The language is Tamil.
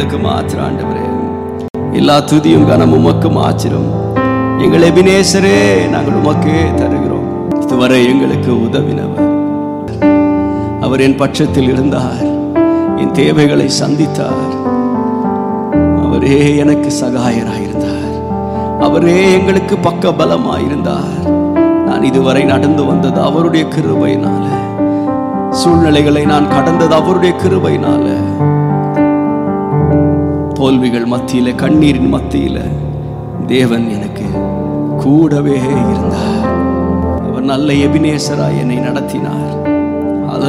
உங்களுக்கு மாத்திரம் ஆண்டவரே எல்லா துதியும் கனமும் உமக்கும் ஆச்சிரும் எங்கள் எபினேசரே நாங்கள் உமக்கே தருகிறோம் இதுவரை எங்களுக்கு உதவினவர் அவர் என் பட்சத்தில் இருந்தார் என் தேவைகளை சந்தித்தார் அவரே எனக்கு சகாயராயிருந்தார் அவரே எங்களுக்கு பக்க பலமாயிருந்தார் நான் இதுவரை நடந்து வந்தது அவருடைய கிருபையினால சூழ்நிலைகளை நான் கடந்தது அவருடைய கிருபையினால தோல்விகள் மத்தியில கண்ணீரின் மத்தியில தேவன் எனக்கு கூடவே இருந்தார் அவர் நல்ல எபினேசராய் என்னை நடத்தினார்